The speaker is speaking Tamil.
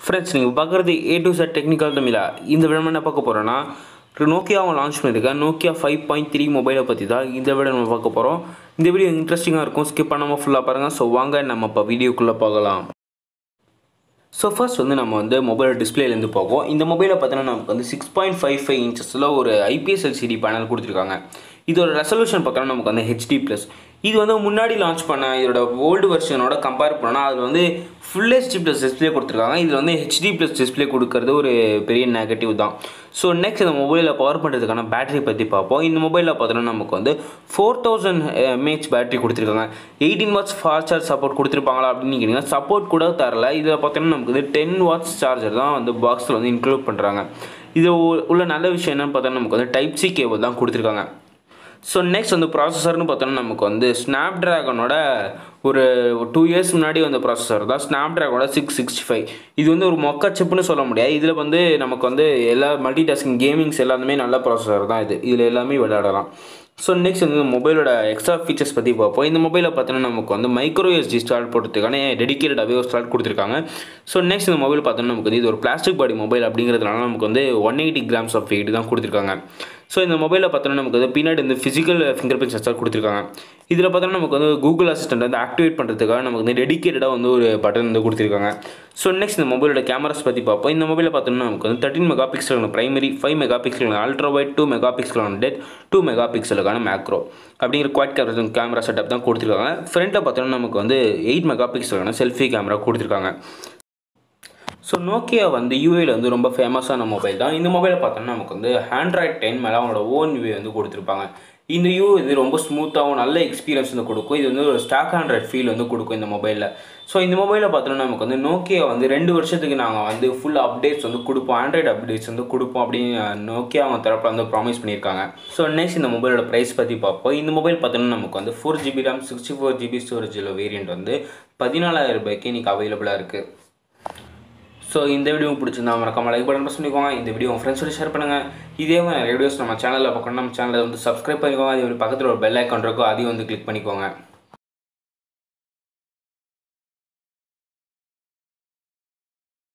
ஃப்ரெண்ட்ஸ் நீங்கள் பார்க்குறது ஏ டு செட் டெக்னிக்கல் தமிழா இந்த விட என்ன பார்க்க போகிறோன்னா நோக்கியா அவங்க லான்ச் பண்ணியிருக்கேன் நோக்கியா ஃபைவ் பாயிண்ட் த்ரீ மொபைலை பற்றி தான் இந்த விட நம்ம பார்க்க போகிறோம் இந்த வீடியோ இன்ட்ரெஸ்டிங்காக இருக்கும் ஸ்கிப் பண்ணாமல் ஃபுல்லாக பாருங்கள் ஸோ வாங்க நம்ம இப்போ வீடியோக்குள்ளே பார்க்கலாம் ஸோ ஃபர்ஸ்ட் வந்து நம்ம வந்து மொபைல் டிஸ்பிளேலேருந்து போகும் இந்த மொபைலை பார்த்தீங்கன்னா நமக்கு வந்து சிக்ஸ் பாயிண்ட் ஃபைவ் ஃபைவ் இன்ச்சஸில் ஒரு ஐபிஎஸ் எல்சிடி பேனல் கொடுத்துருக்காங்க இதோட ரெசல்யூஷன் பார்த்தோன்னா நமக்கு வந்து ஹெச்டி ப்ளஸ் இது வந்து முன்னாடி லான்ச் பண்ண இதோட ஓல்டு வெர்ஷனோட கம்பேர் பண்ணால் அதில் வந்து ஃபுல் ஹெச்டி ப்ளஸ் டிஸ்பிளே கொடுத்துருக்காங்க இதில் வந்து ஹெச்டி ப்ளஸ் டிஸ்பிளே கொடுக்கறது ஒரு பெரிய நெகட்டிவ் தான் ஸோ நெக்ஸ்ட் இந்த மொபைலில் பவர் பண்ணுறதுக்கான பேட்டரி பற்றி பார்ப்போம் இந்த மொபைலில் பார்த்தோன்னா நமக்கு வந்து ஃபோர் தௌசண்ட் எம்ஏஹெச் பேட்டரி கொடுத்துருக்காங்க eighteen watts fast charge support கொடுத்துருப்பாங்களா அப்படின்னு கேட்டிங்கன்னா சப்போர்ட் கூட தரல இதில் பார்த்தோன்னா நமக்கு வந்து டென் வாட்ஸ் சார்ஜர் தான் வந்து பாக்ஸில் வந்து இன்க்ளூட் பண்ணுறாங்க இது உள்ள நல்ல விஷயம் என்னன்னு பார்த்தோன்னா நமக்கு வந்து டைப் சி கேபிள் தான் கொடுத்துருக்காங்க ஸோ நெக்ஸ்ட் வந்து ப்ராசஸர்னு பார்த்தோன்னா நமக்கு வந்து ஸ்னாப் ட்ராகனோட ஒரு டூ இயர்ஸ் முன்னாடி வந்த ப்ராசஸர் தான் ஸ்னாப் ட்ராகனோட சிக்ஸ் சிக்ஸ்டி ஃபைவ் இது வந்து ஒரு மொக்க சிப்புன்னு சொல்ல முடியாது இதில் வந்து நமக்கு வந்து எல்லா மல்டி டாஸ்கிங் கேமிங்ஸ் எல்லாமே நல்ல ப்ராசஸர் தான் இது இதில் எல்லாமே விளையாடலாம் ஸோ நெக்ஸ்ட் வந்து மொபைலோட எக்ஸ்ட்ரா ஃபீச்சர்ஸ் பற்றி பார்ப்போம் இந்த மொபைலில் பார்த்தோன்னா நமக்கு வந்து மைக்ரோ எஸ்டி ஸ்டார்ட் போடுறதுக்கான டெடிக்கேட்டடாகவே ஒரு ஸ்டார்ட் கொடுத்துருக்காங்க ஸோ நெக்ஸ்ட் இந்த மொபைல் பார்த்தோன்னா நமக்கு வந்து இது ஒரு பிளாஸ்டிக் பாடி மொபைல் அப்படிங்கிறதுனால நமக்கு வந்து one eighty grams of weight தான் கொடுத்துருக்காங்க ஸோ இந்த மொபைலில் பார்த்தோன்னா நமக்கு வந்து பின்னாடி இந்த ஃபிசிக்கல் ஃபிங்கர் பிரிண்ட் சென்சார் கொடுத்துருக்காங்க இதில் பார்த்தோன்னா நமக்கு வந்து கூகுள் அசிஸ்டன்ட் வந்து ஆக்டிவேட் பண்ணுறதுக்காக நமக்கு வந்து டெடிக்கேட்டடாக வந்து ஒரு பட்டன் வந்து கொடுத்துருக்காங்க ஸோ நெக்ஸ்ட் இந்த மொபைலோட கேமராஸ் பற்றி பார்ப்போம் இந்த மொபைலில் பார்த்தோன்னா நமக்கு வந்து தேர்ட்டின் மெகா பிக்சலுக்கான பிரைமரி ஃபைவ் மெகா பிக்சலுக்கான அல்ட்ரா வைட் டூ மெகா பிக்சலுக்கான டெத் டூ மெகா பிக்சலுக்கான மேக்ரோ அப்படிங்கிற குவாட் கேமரா கேமரா செட்டப் தான் கொடுத்துருக்காங்க ஃப்ரண்ட்டில் பார்த்தோன்னா நமக்கு வந்து எயிட் மெகா பிக்சலுக்கான செல்ஃபி கேமரா கொடுத்துருக்காங்க ஸோ நோக்கியா வந்து யூஏல வந்து ரொம்ப ஃபேமஸான மொபைல் தான் இந்த மொபைலை பார்த்தோம்னா நமக்கு வந்து ஆண்ட்ராய்ட் டென் மேலே அவங்களோட ஓன் யூஏ வந்து கொடுத்துருப்பாங்க இந்த யூ இது ரொம்ப ஸ்மூத்தாகவும் நல்ல எக்ஸ்பீரியன்ஸ் வந்து கொடுக்கும் இது வந்து ஒரு ஸ்டாக் ஆண்ட்ராய்ட் ஃபீல் வந்து கொடுக்கும் இந்த மொபைலில் ஸோ இந்த மொபைலில் பார்த்தோன்னா நமக்கு வந்து நோக்கியா வந்து ரெண்டு வருஷத்துக்கு நாங்கள் வந்து ஃபுல் அப்டேட்ஸ் வந்து கொடுப்போம் ஆண்ட்ராய்டு அப்டேட்ஸ் வந்து கொடுப்போம் அப்படின்னு நோக்கியா அவங்க தரப்பில் வந்து ப்ராமிஸ் பண்ணியிருக்காங்க ஸோ நெக்ஸ்ட் இந்த மொபைலோட ப்ரைஸ் பற்றி பார்ப்போம் இந்த மொபைல் பார்த்தோன்னா நமக்கு வந்து four GB RAM sixty four GB ஸ்டோரேஜில் வேரியண்ட் வந்து பதினாலாயிரம் ரூபாய்க்கு இன்றைக்கி அவைலபிளாக இருக்குது ஸோ இந்த வீடியோ பிடிச்சிருந்தா மறக்காம லைக் பட்டன் ப்ரெஸ் பண்ணிக்கோங்க இந்த வீடியோ உங்கள் ஃப்ரெண்ட்ஸோட ஷேர் பண்ணுங்கள் இதே மாதிரி வீடியோஸ் நம்ம சேனலில் பார்க்கணும் நம்ம சேனலில் வந்து சப்ஸ்கிரைப் பண்ணிக்கோங்க அதே மாதிரி பக்கத்தில் ஒரு பெல் ஐக்கான் இருக்கோ அதையும் வந்து கிளிக் பண்ணிக்கோங்க